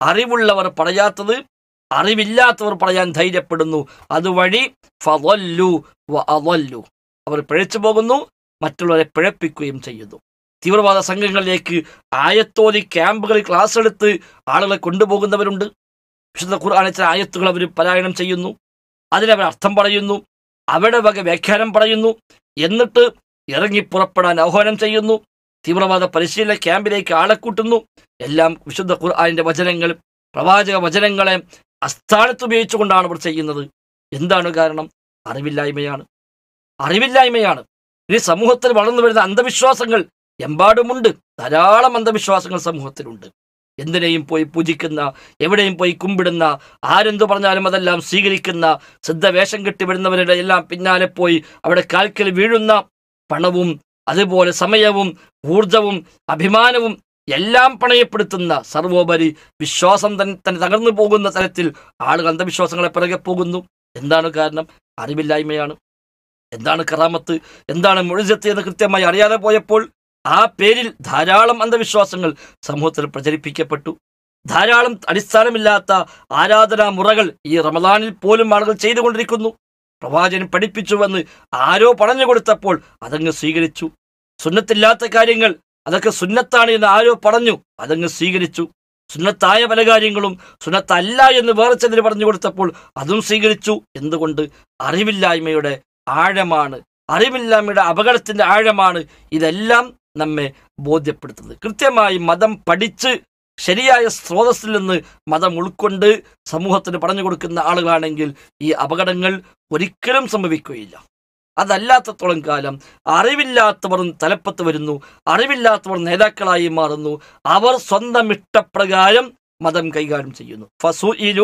അറിവുള്ളവർ പറയാത്തത് അറിവില്ലാത്തവർ പറയാൻ ധൈര്യപ്പെടുന്നു അതുവഴി ഫവല്ലു വ അവല്ലു അവർ പിഴച്ചു പോകുന്നു മറ്റുള്ളവരെ പിഴപ്പിക്കുകയും ചെയ്യുന്നു തീവ്രവാദ സംഘങ്ങളിലേക്ക് ആയത്തോതി ക്യാമ്പുകളിൽ ക്ലാസ് എടുത്ത് ആളുകളെ കൊണ്ടുപോകുന്നവരുണ്ട് വിശുദ്ധ ഖുർആാനെ ചില ആയത്തുകൾ അവർ പാരായണം ചെയ്യുന്നു അതിനവർ അർത്ഥം പറയുന്നു അവിടെ വക വ്യാഖ്യാനം പറയുന്നു എന്നിട്ട് ഇറങ്ങി പുറപ്പെടാൻ ആഹ്വാനം ചെയ്യുന്നു തീവ്രവാദ പരിശീലന ക്യാമ്പിലേക്ക് ആളെ കൂട്ടുന്നു എല്ലാം വിശുദ്ധ ഖുർആാനിന്റെ വചനങ്ങൾ പ്രവാചക വചനങ്ങളെ അസ്ഥാനത്ത് ഉപയോഗിച്ചുകൊണ്ടാണ് അവർ ചെയ്യുന്നത് എന്താണ് കാരണം അറിവില്ലായ്മയാണ് അറിവില്ലായ്മയാണ് ഇനി സമൂഹത്തിൽ വളർന്നു വരുന്ന അന്ധവിശ്വാസങ്ങൾ എമ്പാടുമുണ്ട് ധാരാളം അന്ധവിശ്വാസങ്ങൾ സമൂഹത്തിലുണ്ട് എന്തിനേയും പോയി പൂജിക്കുന്ന എവിടെയും പോയി കുമ്പിടുന്ന ആരെന്തു പറഞ്ഞാലും അതെല്ലാം സ്വീകരിക്കുന്ന സിദ്ധവേഷം കെട്ടി വരുന്നവരുടെ എല്ലാം പിന്നാലെ പോയി അവിടെ കാൽക്കൽ വീഴുന്ന പണവും അതുപോലെ സമയവും ഊർജവും അഭിമാനവും എല്ലാം പണയപ്പെടുത്തുന്ന സർവോപരി വിശ്വാസം തന്നെ തന്നെ തകർന്നു പോകുന്ന തരത്തിൽ ആളുകൾ അന്ധവിശ്വാസങ്ങളെ പിറകെ പോകുന്നു എന്താണ് കാരണം അറിവില്ലായ്മയാണ് എന്താണ് കറാമത്ത് എന്താണ് മുഴുജത്ത് എന്ന് കൃത്യമായി അറിയാതെ പോയപ്പോൾ ആ പേരിൽ ധാരാളം അന്ധവിശ്വാസങ്ങൾ സമൂഹത്തിൽ പ്രചരിപ്പിക്കപ്പെട്ടു ധാരാളം അടിസ്ഥാനമില്ലാത്ത ആരാധനാ മുറകൾ ഈ റമദാനിൽ പോലും ആളുകൾ ചെയ്തുകൊണ്ടിരിക്കുന്നു പ്രവാചകൻ പഠിപ്പിച്ചുവെന്ന് ആരോ പറഞ്ഞു കൊടുത്തപ്പോൾ അതങ്ങ് സ്വീകരിച്ചു സുന്നത്തില്ലാത്ത കാര്യങ്ങൾ അതൊക്കെ സുന്നത്താണ് എന്ന് ആരോ പറഞ്ഞു അതങ്ങ് സ്വീകരിച്ചു സുന്നത്തായ പല കാര്യങ്ങളും സുന്നത്തല്ല എന്ന് വേറെ ചിലർ പറഞ്ഞു കൊടുത്തപ്പോൾ അതും സ്വീകരിച്ചു എന്തുകൊണ്ട് അറിവില്ലായ്മയുടെ ആഴമാണ് അറിവില്ലായ്മയുടെ അപകടത്തിന്റെ ആഴമാണ് ഇതെല്ലാം നമ്മെ ബോധ്യപ്പെടുത്തുന്നത് കൃത്യമായി മതം പഠിച്ച് ശരിയായ സ്രോതസ്സിൽ നിന്ന് മതം ഉൾക്കൊണ്ട് സമൂഹത്തിന് പറഞ്ഞു കൊടുക്കുന്ന ആളുകളാണെങ്കിൽ ഈ അപകടങ്ങൾ ഒരിക്കലും സംഭവിക്കുകയില്ല അതല്ലാത്തത്തോളം കാലം അറിവില്ലാത്തവർ തലപ്പത്ത് വരുന്നു അറിവില്ലാത്തവർ നേതാക്കളായി മാറുന്നു അവർ സ്വന്തം ഇഷ്ടപ്രകാരം മതം കൈകാര്യം ചെയ്യുന്നു ഫസുഇലു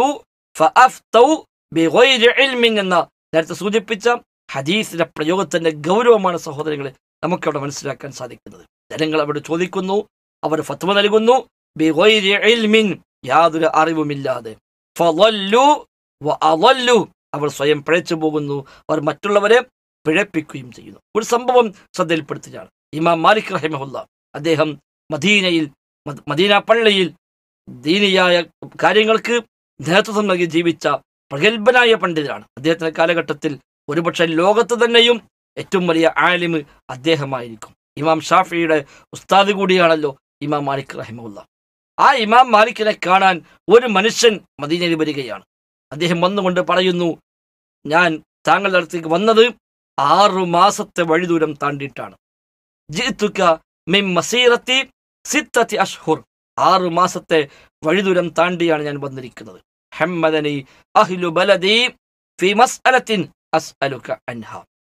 ഫഅഫ്തൗ ബിഗൈരി ഇൽമിൻ എന്ന നേരത്തെ സൂചിപ്പിച്ച ഹദീസിന്റെ പ്രയോഗത്തിന്റെ ഗൗരവമാണ് സഹോദരങ്ങളെ നമുക്കവിടെ മനസ്സിലാക്കാൻ സാധിക്കുന്നത് ജനങ്ങൾ അവിടെ ചോദിക്കുന്നു അവർ ഫത്വ നൽകുന്നു ബിഗൈരി ഇൽമിൻ യാതൊരു അറിവുമില്ലാതെ ഫളല്ലു വഅളല്ലു അവർ സ്വയം പിഴച്ചു പോകുന്നു അവർ മറ്റുള്ളവരെ പിഴപ്പിക്കുകയും ചെയ്യുന്നു ഒരു സംഭവം ശ്രദ്ധയിൽപ്പെടുത്തുകയാണ് ഇമാം മാലിക് റഹിമഹുല്ല അദ്ദേഹം മദീനയിൽ മദ- മദീന പള്ളിയിൽ ദീനിയായ കാര്യങ്ങൾക്ക് നേതൃത്വം നൽകി ജീവിച്ച പ്രഗത്ഭനായ പണ്ഡിതനാണ് അദ്ദേഹത്തിന്റെ കാലഘട്ടത്തിൽ ഒരുപക്ഷെ ലോകത്ത് തന്നെയും ഏറ്റവും വലിയ ആലിമ് അദ്ദേഹമായിരിക്കും ഇമാം ഷാഫിയുടെ ഉസ്താദ് കൂടിയാണല്ലോ ഇമാം മാലിക് റഹിമുല്ല ആ ഇമാം മാലിക്കിനെ കാണാൻ ഒരു മനുഷ്യൻ മദീനയിൽ വരികയാണ് അദ്ദേഹം വന്നുകൊണ്ട് പറയുന്നു ഞാൻ താങ്കളുടെ അടുത്തേക്ക് വന്നത് ആറു മാസത്തെ വഴിദൂരം താണ്ടിയിട്ടാണ് ജിത്തുക മിൻ മസീറത്തി സിത്തത്തി അഷ്ഹുർ ആറു മാസത്തെ വഴിദൂരം താണ്ടിയാണ് ഞാൻ വന്നിരിക്കുന്നത് ഹമ്മദനി അഹ്ലു ബലദി ഫി മസ്അലത്തിൻ അസ്അലുക അൻഹ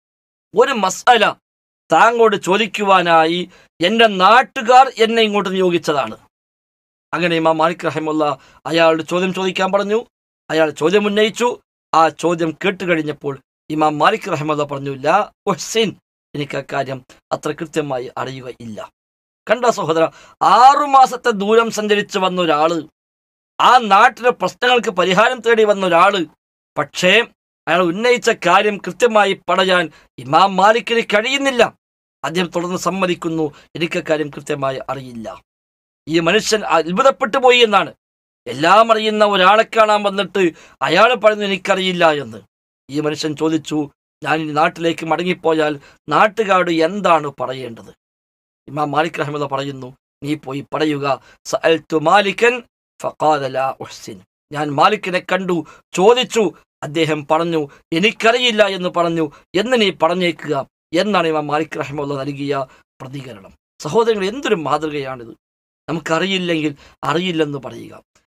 ഒരു മസ്അല താങ്കളോട് ചോദിക്കുവാനായി എൻ്റെ നാട്ടുകാർ എന്നെ ഇങ്ങോട്ട് നിയോഗിച്ചതാണ് അങ്ങനെ ഇമാം മാലിക് റഹിമുള്ള അയാളുടെ ചോദ്യം ചോദിക്കാൻ പറഞ്ഞു അയാൾ ചോദ്യം ഉന്നയിച്ചു ആ ചോദ്യം കേട്ട് കഴിഞ്ഞപ്പോൾ ഇമാം മാലിക് റഹ്മുല്ല പറഞ്ഞു ലാ ഉഹ്സിൻ എനിക്ക് അക്കാര്യം അത്ര കൃത്യമായി അറിയുകയില്ല കണ്ട സഹോദര ആറു മാസത്തെ ദൂരം സഞ്ചരിച്ച് വന്ന ഒരാള് ആ നാട്ടിലെ പ്രശ്നങ്ങൾക്ക് പരിഹാരം തേടി വന്ന ഒരാള് പക്ഷേ അയാൾ ഉന്നയിച്ച കാര്യം കൃത്യമായി പറയാൻ ഇമാം മാലിക്കിന് കഴിയുന്നില്ല അദ്ദേഹം തുടർന്ന് സമ്മതിക്കുന്നു എനിക്ക് കാര്യം കൃത്യമായി അറിയില്ല ഈ മനുഷ്യൻ അത്ഭുതപ്പെട്ടു പോയി എന്നാണ് എല്ലാം അറിയുന്ന ഒരാളെ കാണാൻ വന്നിട്ട് അയാൾ പറയുന്നു എനിക്കറിയില്ല എന്ന് ഈ മനുഷ്യൻ ചോദിച്ചു ഞാൻ ഇനി നാട്ടിലേക്ക് മടങ്ങിപ്പോയാൽ നാട്ടുകാരോട് എന്താണ് പറയേണ്ടത് ഇമാം മാലിക് റഹ്മദ പറയുന്നു നീ പോയി പറയുക സഅൽതു മാലിക്കൻ ഫഖാല ലാ ഉഹ്സിൻ ഞാൻ മാലിക്കിനെ കണ്ടു ചോദിച്ചു അദ്ദേഹം പറഞ്ഞു എനിക്കറിയില്ല എന്ന് പറഞ്ഞു എന്ന് നീ പറഞ്ഞേക്കുക എന്നാണ് ഇമാം മാലിക് റഹ്മുള്ള നൽകിയ പ്രതികരണം സഹോദരങ്ങൾ എന്തൊരു മാതൃകയാണിത് നമുക്കറിയില്ലെങ്കിൽ അറിയില്ലെന്ന് പറയുക